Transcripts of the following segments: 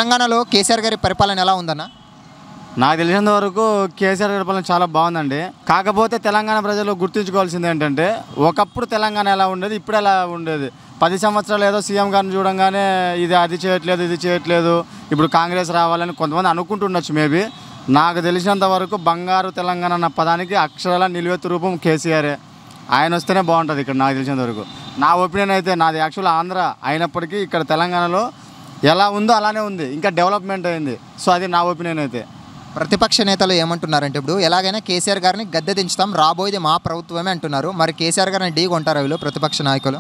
తెలంగాణలో కేసీఆర్ గారి పరిపాలన ఎలా ఉందన్న నాకు తెలిసినంత వరకు కేసీఆర్ గారి పాలన చాలా బాగుందండి కాకపోతే తెలంగాణ ప్రజలు గుర్తుంచుకోవాల్సింది ఏంటంటే ఒకప్పుడు తెలంగాణ ఎలా ఉండేది ఇప్పుడు ఎలా ఉండేది పది సంవత్సరాలు ఏదో సీఎం గారిని చూడంగానే ఇది అది చేయట్లేదు ఇది చేయట్లేదు ఇప్పుడు కాంగ్రెస్ రావాలని కొంతమంది అనుకుంటుండొచ్చు మేబీ నాకు తెలిసినంత వరకు బంగారు తెలంగాణ అన్న పదానికి అక్షరాల నిలువెత్తు రూపం కేసీఆరే ఆయన వస్తేనే బాగుంటుంది ఇక్కడ నాకు తెలిసినంత వరకు నా ఒపీనియన్ అయితే నాది యాక్చువల్ ఆంధ్ర అయినప్పటికీ ఇక్కడ తెలంగాణలో ఎలా ఉందో అలానే ఉంది ఇంకా డెవలప్మెంట్ అయింది సో అది నా ఒపీనియన్ అయితే ప్రతిపక్ష నేతలు ఏమంటున్నారంటే ఇప్పుడు ఎలాగైనా కేసీఆర్ గారిని గద్దె దించుతాం రాబోయేది మా ప్రభుత్వమే అంటున్నారు మరి కేసీఆర్ గారిని ఢీ కొంటారు వీళ్ళు ప్రతిపక్ష నాయకులు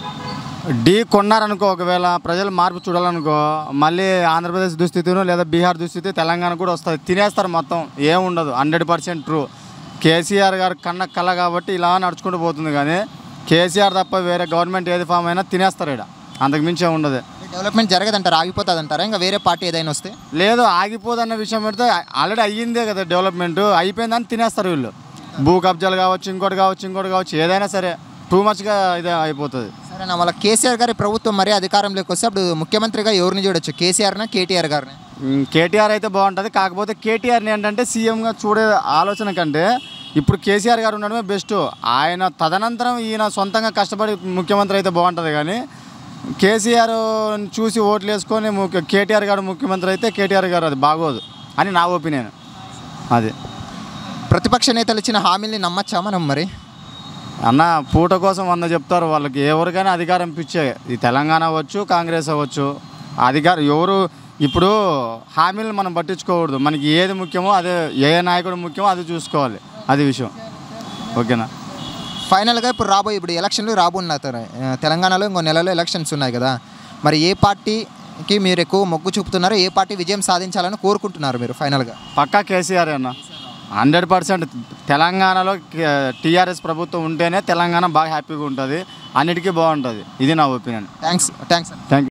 ఢీ కొన్నారనుకో ఒకవేళ ప్రజలు మార్పు చూడాలనుకో మళ్ళీ ఆంధ్రప్రదేశ్ దుస్థితిను లేదా బీహార్ దుస్థితి తెలంగాణ కూడా వస్తుంది తినేస్తారు మొత్తం ఏముండదు హండ్రెడ్ పర్సెంట్ ట్రూ కేసీఆర్ గారు కన్న కళ కాబట్టి ఇలా నడుచుకుంటూ పోతుంది కానీ కేసీఆర్ తప్ప వేరే గవర్నమెంట్ ఏది ఫామ్ అయినా తినేస్తారు ఇక్కడ అంతకు మించి ఏమి ఉండదు డెవలప్మెంట్ జరగదంటారా ఆగిపోతుంది అంటారా ఇంకా వేరే పార్టీ ఏదైనా వస్తే లేదు ఆగిపోదన్న విషయం పెడితే ఆల్రెడీ అయ్యిందే కదా డెవలప్మెంట్ అయిపోయిందని తినేస్తారు వీళ్ళు భూ కబ్జాలు కావచ్చు ఇంకోటి కావచ్చు ఇంకోటి కావచ్చు ఏదైనా సరే టూ మచ్గా ఇదే అయిపోతుంది సరేనా మళ్ళీ కేసీఆర్ గారి ప్రభుత్వం మరీ అధికారంలోకి వస్తే అప్పుడు ముఖ్యమంత్రిగా ఎవరిని చూడొచ్చు కేసీఆర్నా కేటీఆర్ గారిని మ్, కేటీఆర్ అయితే బాగుంటుంది కాకపోతే కేటీఆర్ని ఏంటంటే సీఎంగా చూడే ఆలోచన కంటే ఇప్పుడు కేసీఆర్ గారు ఉండడమే బెస్ట్ ఆయన తదనంతరం ఈయన సొంతంగా కష్టపడి ముఖ్యమంత్రి అయితే బాగుంటుంది కానీ కేసీఆర్ చూసి ఓట్లు వేసుకొని ముఖ్య కేటీఆర్ గారు ముఖ్యమంత్రి అయితే కేటీఆర్ గారు అది బాగోదు అని నా ఒపీనియన్ అది ప్రతిపక్ష నేతలు ఇచ్చిన హామీల్ని నమ్మచ్చా మనం మరి అన్న పూట కోసం వంద చెప్తారు వాళ్ళకి ఎవరికైనా అధికారం పిచ్చే ఈ తెలంగాణ అవ్వచ్చు కాంగ్రెస్ అవ్వచ్చు అధికారం ఎవరు ఇప్పుడు హామీలను మనం పట్టించుకోకూడదు మనకి ఏది ముఖ్యమో అదే ఏ నాయకుడు ముఖ్యమో అది చూసుకోవాలి అది విషయం ఓకేనా ఫైనల్గా ఇప్పుడు రాబోయే ఇప్పుడు ఎలక్షన్లు రాబోన్నారు తెలంగాణలో ఇంకో నెలలో ఎలక్షన్స్ ఉన్నాయి కదా మరి ఏ పార్టీకి మీరు ఎక్కువ మొగ్గు చూపుతున్నారు ఏ పార్టీ విజయం సాధించాలని కోరుకుంటున్నారు మీరు ఫైనల్గా పక్కా కేసీఆర్ అన్న హండ్రెడ్ పర్సెంట్ తెలంగాణలో టీఆర్ఎస్ ప్రభుత్వం ఉంటేనే తెలంగాణ బాగా హ్యాపీగా ఉంటుంది అన్నిటికీ బాగుంటుంది ఇది నా ఒపీనియన్ థ్యాంక్స్ థ్యాంక్స్ థ్యాంక్